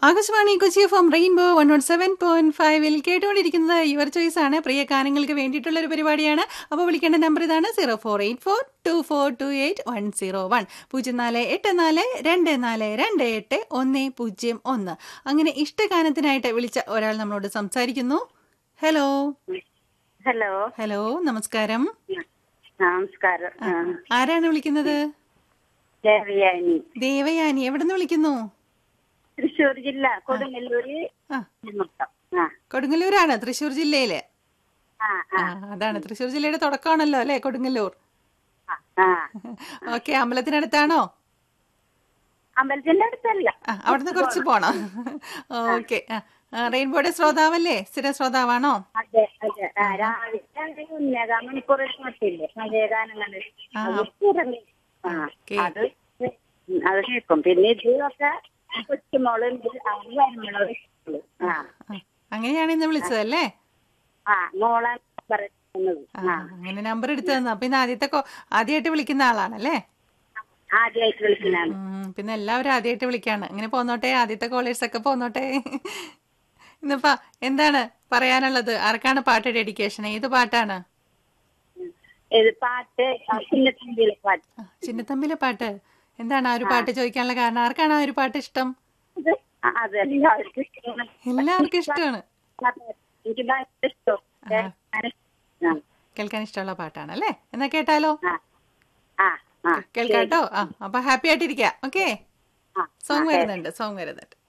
Akashvani Kochi F M rainbow one nought seven point ഫൈവിൽ കേട്ടുകൊണ്ടിരിക്കുന്നത് your choice ആണ് പ്രിയ ഗാനങ്ങൾക്ക് വേണ്ടിയിട്ടുള്ള ഒരു പരിപാടിയാണ് അപ്പോൾ വിളിക്കേണ്ട നമ്പർ ഇതാണ് zero four eight four two four two eight one zero one പൂജ്യം നാല് എട്ട് നാല് രണ്ട് നാല് രണ്ട് എട്ട് ഒന്ന് പൂജ്യം ഒന്ന് അങ്ങനെ ഇഷ്ടഗാനത്തിനായിട്ട് വിളിച്ച ഒരാൾ നമ്മളോട് സംസാരിക്കുന്നു ഹലോ ഹലോ ഹലോ നമസ്കാരം നമസ്കാരം ആ, ആരാണ് വിളിക്കുന്നത് ദേവയാനി ദേവയാനി എവിടെ നിന്ന് വിളിക്കുന്നു തൃശ്ശൂർ ജില്ല കൊടുങ്ങല്ലൂര് ആ മൊത്തം ആ കൊടുങ്ങല്ലൂരാണ് തൃശ്ശൂർ ജില്ലയില് ആ ആ അതാണ് തൃശ്ശൂർ ജില്ലയുടെ തുടക്കമാണല്ലോ അല്ലേ കൊടുങ്ങല്ലൂർ ആ, ആ ഓക്കെ അമ്പലത്തിനടുത്താണോ അമ്പലത്തിന്റെ അടുത്തല്ല ആ അവിടുന്ന് കുറച്ച് പോണം ഓക്കെ റെയിൻബോയുടെ ശ്രോതാവല്ലേ സ്ഥിര ശ്രോതാവാണോ അതെ അതെ ആ, രാവിലെ ഉന്നത മണിക്കൂറിൽ നോട്ടില്ലേ പഴയ ഗാനങ്ങള് ആ. അത് സ്ഥിരം ആ ഓക്കേ. അത് ഉം, അത് കേൾക്കും പിന്നെ ഇതൊക്കെ കൊച്ചുമോളുണ്ട് അവര് വരുമ്പോഴത് കേൾക്കുള്ളൂ. ആ ആ, അങ്ങനെയാണ് ഇന്ന് വിളിച്ചതല്ലേ ആ മോളാണ് പറയുന്നത് ആ ആ അങ്ങനെ നമ്പർ എടുത്തു തന്നു അപ്പൊ ഇന്ന് ആദ്യത്തെ കോ- ആദ്യമായിട്ട് വിളിക്കുന്ന ആളാണല്ലേ ആദ്യമായിട്ട് വിളിക്കുന്നതാണ് ഉം, പിന്നെ എല്ലാവരും ആദ്യമായിട്ട് വിളിക്കാണ് അങ്ങനെ പോന്നോട്ടെ ആദ്യത്തെ കോളേഴ്സ് ഒക്കെ പോന്നോട്ടെ ഇന്നിപ്പോ എന്താണ് പറയാനുള്ളത് ആർക്കാണ് പാട്ട് ഡെഡിക്കേഷൻ ഏത് പാട്ടാണ് ഇത് പാട്ട് ആ, ചിന്നത്തമ്പിയിലെ പാട്ട് ആ, ചിന്നത്തമ്പിലെ പാട്ട് എന്താണ് ആ ഒരു പാട്ട് ചോദിക്കാനുള്ള കാരണം ആർക്കാണ് ആ ഒരു പാട്ട് ഇഷ്ടം അത് ആ, അത് എല്ലാവർക്കും ഇഷ്ടമാണ്. എല്ലാവർക്കും ഇഷ്ടമാണ് അതെ, എനിക്ക് ഭയങ്കര ഇഷ്ടം ആ കേൾക്കാൻ ഇഷ്ടമുള്ള പാട്ടാണ് അല്ലേ എന്നാ കേട്ടാലോ ആ ആ ആ കേൾക്കാട്ടോ ആ അപ്പൊ ഹാപ്പി ആയിട്ടിരിക്കാം ഓക്കെ ആ സോങ് വരുന്നുണ്ട് സോങ് വരുന്നുണ്ട്